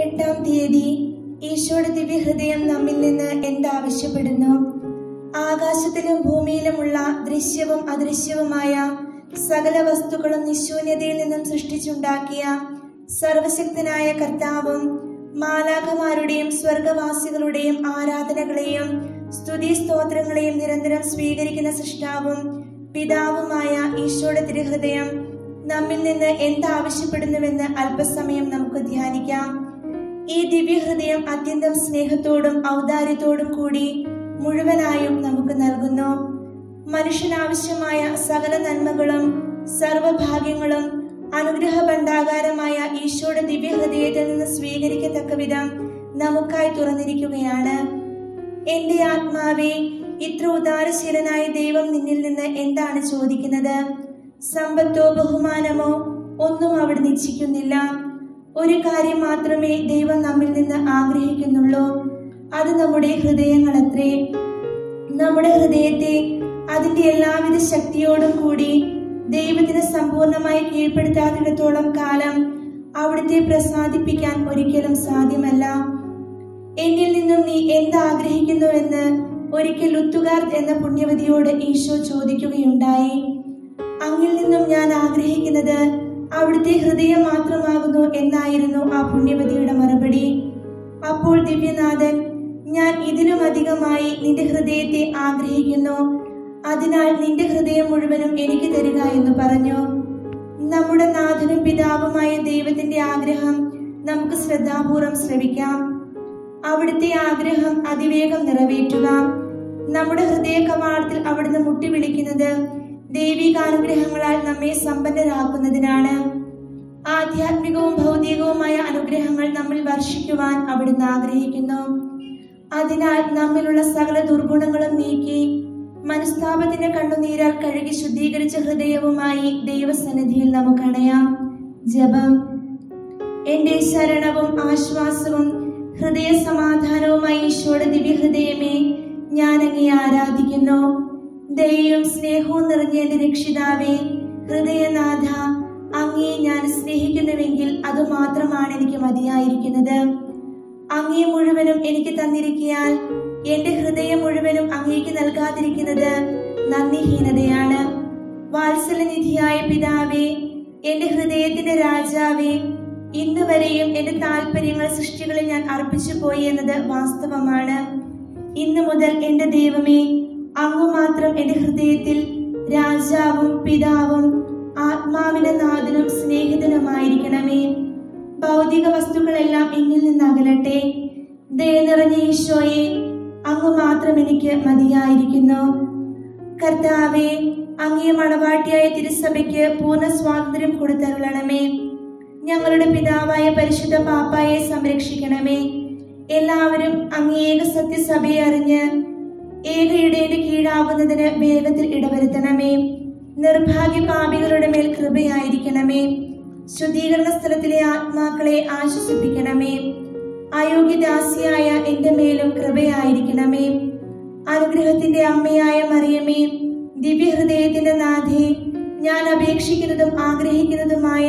എട്ടാം തീയതി ഈശോയുടെ ദിവ്യഹൃദയം നമ്മിൽ നിന്ന് എന്താവശ്യപ്പെടുന്നു ആകാശത്തിലും ഭൂമിയിലുമുള്ള ദൃശ്യവും അദൃശ്യവുമായ സകല വസ്തുക്കളും നിശൂന്യതയിൽ നിന്നും സൃഷ്ടിച്ചുണ്ടാക്കിയ സർവശക്തനായ കർത്താവും മാലാഖമാരുടെയും സ്വർഗവാസികളുടെയും ആരാധനകളെയും സ്തുതി സ്തോത്രങ്ങളെയും നിരന്തരം സ്വീകരിക്കുന്ന സൃഷ്ടാവും പിതാവുമായ ഈശോയുടെ തിരുഹൃദയം നമ്മിൽ നിന്ന് എന്താവശ്യപ്പെടുന്നുവെന്ന് അല്പസമയം നമുക്ക് ധ്യാനിക്കാം ഈ ദിവ്യഹൃദയം അത്യന്തം സ്നേഹത്തോടും ഔദാര്യത്തോടും കൂടി മുഴുവനായും നമുക്ക് നൽകുന്നു മനുഷ്യനാവശ്യമായ സകല നന്മകളും സർവഭാഗ്യങ്ങളും അനുഗ്രഹ ഭണ്ഡാകാരമായ ഈശോയുടെ ദിവ്യഹൃദയത്തിൽ നിന്ന് സ്വീകരിക്കത്തക്ക വിധം നമുക്കായി തുറന്നിരിക്കുകയാണ് എന്റെ ആത്മാവേ ഇത്ര ഉദാരശീലനായ ദൈവം നിന്നിൽ നിന്ന് എന്താണ് ചോദിക്കുന്നത് സമ്പത്തോ ബഹുമാനമോ ഒന്നും അവിടെ നിശ്ചിക്കുന്നില്ല ഒരു കാര്യം മാത്രമേ ദൈവം നമ്മിൽ നിന്ന് ആഗ്രഹിക്കുന്നുള്ളൂ അത് നമ്മുടെ ഹൃദയങ്ങളത്രേ നമ്മുടെ ഹൃദയത്തെ അതിന്റെ എല്ലാവിധ ശക്തിയോടും കൂടി ദൈവത്തിന് സമ്പൂർണമായി കീഴ്പ്പെടുത്താത്തിടത്തോളം കാലം അവിടുത്തെ പ്രസാദിപ്പിക്കാൻ ഒരിക്കലും സാധ്യമല്ല എന്നിൽ നിന്നും നീ എന്താഗ്രഹിക്കുന്നുവെന്ന് ഒരിക്കൽ ലുത്തുകാർ എന്ന പുണ്യവതിയോട് ഈശോ ചോദിക്കുകയുണ്ടായി അങ്ങിൽ നിന്നും ഞാൻ ആഗ്രഹിക്കുന്നത് അവിടുത്തെ ഹൃദയം മാത്രമാകുന്നു എന്നായിരുന്നു ആ പുണ്യവതിയുടെ മറുപടി അപ്പോൾ ദിവ്യനാഥൻ ഞാൻ ഇതിലും അധികമായി നിന്റെ ഹൃദയത്തെ ആഗ്രഹിക്കുന്നു അതിനാൽ നിന്റെ ഹൃദയം മുഴുവനും എനിക്ക് തരിക എന്ന് പറഞ്ഞു നമ്മുടെ നാഥനും പിതാവുമായ ദൈവത്തിന്റെ ആഗ്രഹം നമുക്ക് ശ്രദ്ധാപൂർവം ശ്രവിക്കാം അവിടുത്തെ ആഗ്രഹം അതിവേഗം നിറവേറ്റുക നമ്മുടെ ഹൃദയ കവാടത്തിൽ അവിടുന്ന് മുട്ടി വിളിക്കുന്നത് ദൈവികാനുഗ്രഹങ്ങളാൽ നമ്മെ സമ്പന്നരാക്കുന്നതിനാണ് ആധ്യാത്മികവും ഭൗതികവുമായ അനുഗ്രഹങ്ങൾ നമ്മിൽ വർഷിക്കുവാൻ അവിടുന്ന് ആഗ്രഹിക്കുന്നു അതിനാൽ നമ്മിലുള്ള സകല ദുർഗുണങ്ങളും നീക്കി മനസ്താപത്തിന്റെ കണ്ണുനീരാൽ കഴുകി ശുദ്ധീകരിച്ച ഹൃദയവുമായി ദൈവസന്നിധിയിൽ നമുക്കണയാം ജപം എന്റെ ശരണവും ആശ്വാസവും ഹൃദയ സമാധാനവുമായി ഈശോയുടെ ദിവ്യഹൃദയമേ ഞാൻ അങ്ങേ ആരാധിക്കുന്നു ദയയും സ്നേഹവും നിറഞ്ഞ എന്റെ രക്ഷിതാവേ ഹൃദയനാഥ അങ്ങേ ഞാൻ സ്നേഹിക്കുന്നുവെങ്കിൽ അത് മാത്രമാണ് എനിക്ക് മതിയായിരിക്കുന്നത് അങ്ങേ മുഴുവനും എനിക്ക് തന്നിരിക്കിയാൽ എന്റെ ഹൃദയം മുഴുവനും അങ്ങേക്ക് നൽകാതിരിക്കുന്നത് നന്ദിഹീനതയാണ് വാത്സല്യനിധിയായ പിതാവേ എന്റെ ഹൃദയത്തിന്റെ രാജാവേ ഇന്ന് വരെയും എന്റെ താല്പര്യങ്ങൾ സൃഷ്ടികളിൽ ഞാൻ അർപ്പിച്ചു പോയി എന്നത് വാസ്തവമാണ് ഇന്നു മുതൽ എന്റെ ദൈവമേ അങ്ങു മാത്രം എന്റെ ഹൃദയത്തിൽ രാജാവും പിതാവും ആത്മാവിന്റെ നാഥനും സ്നേഹിതനുമായിരിക്കണമേ ഭൗതിക വസ്തുക്കളെല്ലാം എന്നിൽ നിന്ന് അകലട്ടെ ദയ നിറഞ്ഞ ഈശോയെ അങ്ങ് മാത്രം എനിക്ക് മതിയായിരിക്കുന്നു കർത്താവെ അങ്ങേ മണവാട്ടിയായ തിരുസഭയ്ക്ക് പൂർണ്ണ സ്വാതന്ത്ര്യം കൊടുത്തരുളണമേ ഞങ്ങളുടെ പിതാവായ പരിശുദ്ധ പാപ്പായെ സംരക്ഷിക്കണമേ എല്ലാവരും അങ്ങ് ഏക സത്യസഭയെ അറിഞ്ഞ് ഏക ഇടയുടെ കീഴാകുന്നതിന് വേഗത്തിൽ ഇടവരുത്തണമേ നിർഭാഗ്യ പാപികളുടെ മേൽ കൃപയായിരിക്കണമേ ശുദ്ധീകരണ സ്ഥലത്തിലെ ആത്മാക്കളെ ആശ്വസിപ്പിക്കണമേ അയോഗ്യദാസിയായ എന്റെ മേലും കൃപയായിരിക്കണമേ അനുഗ്രഹത്തിന്റെ അമ്മയായ മറിയമേ ദിവ്യഹൃദയത്തിന്റെ നാഥേ ഞാൻ അപേക്ഷിക്കുന്നതും ആഗ്രഹിക്കുന്നതുമായ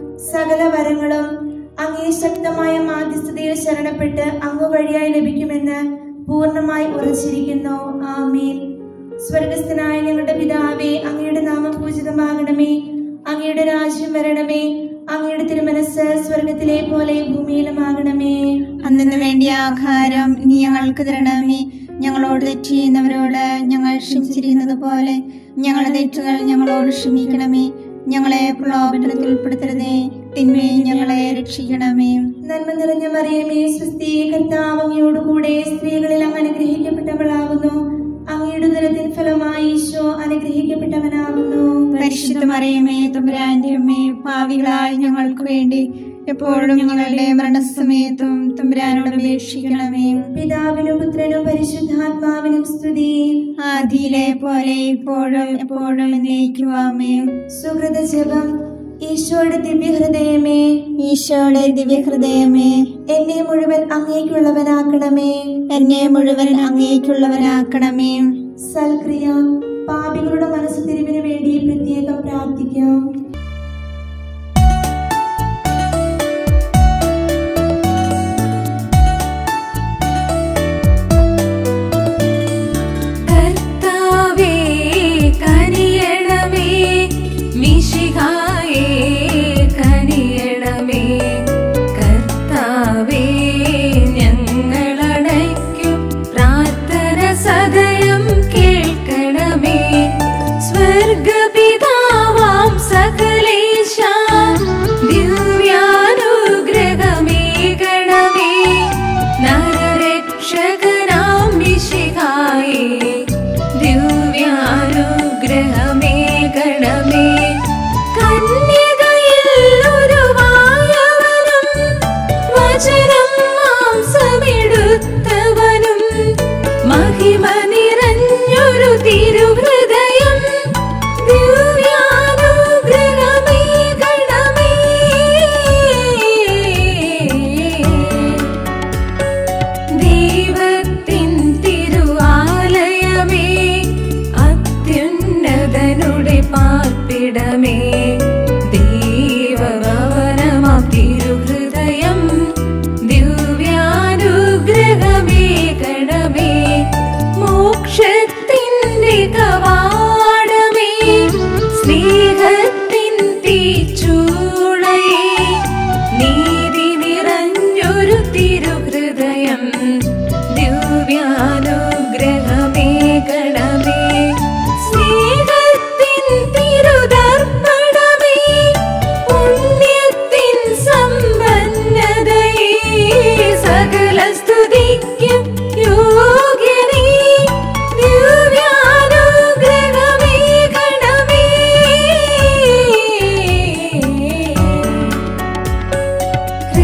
സകല വരങ്ങളും അങ്ങേ ശക്തമായ മാധ്യസ്ഥതയിൽ ശരണപ്പെട്ട് അങ്ങ് വഴിയായി ലഭിക്കുമെന്ന് പൂർണ്ണമായി ഉറച്ചിരിക്കുന്നു ആമീൻ സ്വർഗസ്ഥനായ ഞങ്ങളുടെ പിതാവേ അങ്ങയുടെ നാമം പൂജിതമാകണമേ അങ്ങയുടെ രാജ്യം വരണമേ അങ്ങയുടെ തിരുമനസ് സ്വർഗത്തിലെ പോലെ ഭൂമിയിലുമാകണമേ അന്നു വേണ്ടിയ ആഹാരം നീ ഞങ്ങൾക്ക് തരണമേ ഞങ്ങളോട് തെറ്റ് ചെയ്യുന്നവരോട് ഞങ്ങൾ ക്ഷമിച്ചിരിക്കുന്നത് പോലെ ഞങ്ങളുടെ തെറ്റുകൾ ഞങ്ങളോട് ക്ഷമിക്കണമേ ഞങ്ങളെ പ്രലോഭനത്തിൽ ഉൾപ്പെടുത്തരുതേ തിന്മയെ ഞങ്ങളെ രക്ഷിക്കണമേ നന്മ നിറഞ്ഞ മറിയമേ സ്വസ്തി കർത്താവ് അങ്ങയോടുകൂടെ സ്ത്രീകളിൽ അങ്ങ് അനുഗ്രഹിക്കപ്പെട്ടവളാകുന്നു അങ്ങയുടെ ദുരത്തിൻ ഫലമായി ഈശോ അനുഗ്രഹിക്കപ്പെട്ടവനാകുന്നു പരിശുദ്ധ മറിയമേ തമ്പുരാന്റെ അമ്മേ ഭാവികളായി ഞങ്ങൾക്ക് വേണ്ടി എപ്പോഴും ഞങ്ങളുടെ മരണസമയത്തും തമ്പുരാനോട് അപേക്ഷിക്കണമേ പിതാവിനും പുത്രനും പരിശുദ്ധാത്മാവിനും സ്തുതി ആദിയിലെ പോലെ ഇപ്പോഴും എപ്പോഴും എന്നേക്കുവാമേ സുഹൃത ജപം ഈശോയുടെ ദിവ്യഹൃദയമേ ഈശോയുടെ ദിവ്യഹൃദയമേ എന്നെ മുഴുവൻ അങ്ങേക്കുള്ളവനാക്കണമേ എന്നെ മുഴുവൻ അങ്ങേക്കുള്ളവനാക്കണമേ സൽക്രിയ പാപികളുടെ മനസ്സ് തിരിവിന് വേണ്ടി പ്രത്യേകം പ്രാർത്ഥിക്കാം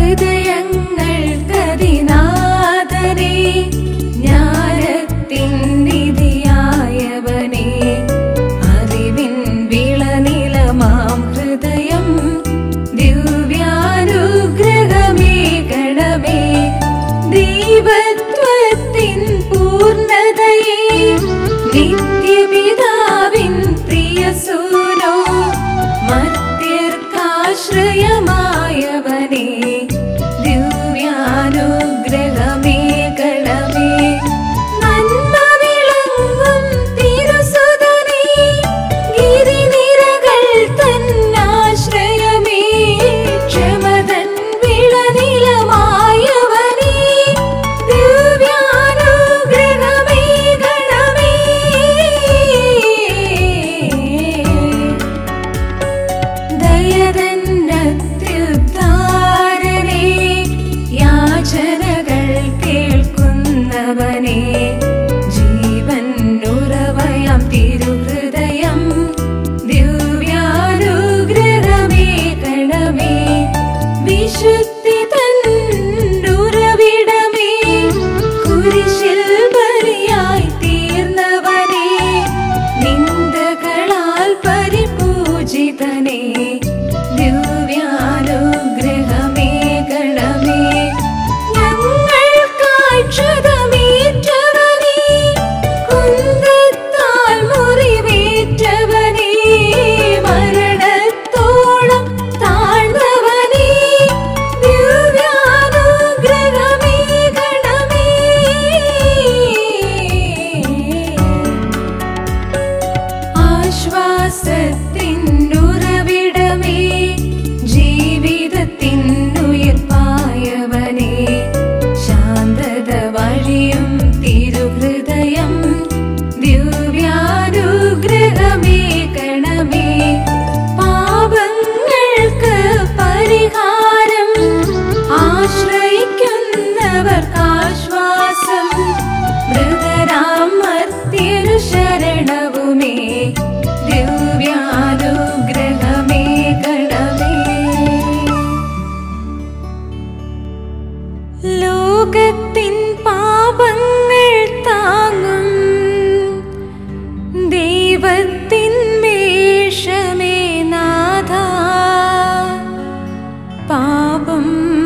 ഹൃദയങ്ങൾക്കതിനാഥനെ ജ്ഞാനത്തിൻ നിധിയായവനെ അറിവിൻ വിളനിലമാം ഹൃദയം ദിവ്യാനുഗ്രഹമേ ഗണമേ ദൈവത്വത്തിൻ പൂർണ്ണതയെ നിത്യപിതാവിൻ പ്രിയസൂനോ മർത്യർക്കാശ്രയമായവനെ ദിവ്യാനുഗ്രഹമേ ഗണമേ നന്മ വിളങ്ങും തിരുസുതനേ ഗിരിനിരകൾ തന്നാശ്രയമേ ക്ഷമതൻ വിളനിലമായവനേ ദിവ്യാനുഗ്രഹമേ ഗണമേ ദയതന്നത്യുദ്ധാരനേ യാചനകൾ കേൾക്കുന്നവനേ ജീവൻ ഉറവയാം തിരുഹൃദയം ദിവ്യാനുഗ്രഹമേ ഗണമേ വിശുദ്ധി തന്നുറവിടമേ കുരിശിൽ ബലിയായി തീർന്നവനേ നിന്ദകളാൽ പരിപൂജിതനേ ദിവ്യാനുഗ്രഹമേ ഗണമേ ഞങ്ങൾക്കായി ക്ഷതമേറ്റവനേ കുന്തത്താൽ മുറിവേറ്റവനേ മരണത്തോളം താഴ്ന്നവനേ ദിവ്യാനുഗ്രഹമേ ഗണമേ ആശ്വാസത്തിനുറവിടമേ ജീവിതത്തിനുയർപ്പായവനേ ശാന്തത വഴിയും തിരുഹൃദയം ദിവ്യാനുഗ്രഹമേ ഗണമേ പാപങ്ങൾക്ക് പരിഹാരം ആശ്രയിക്കുന്നവർക്കാശ്വാസം മൃതരാം മർത്യരു ശരണവുമേ ദിവ്യാനുഗ്രഹമേ ഗണമേ ലോകത്തിൻ പാപങ്ങൾ താങ്ങും ദൈവത്തിൻ വേഷമേ നാഥ പാപം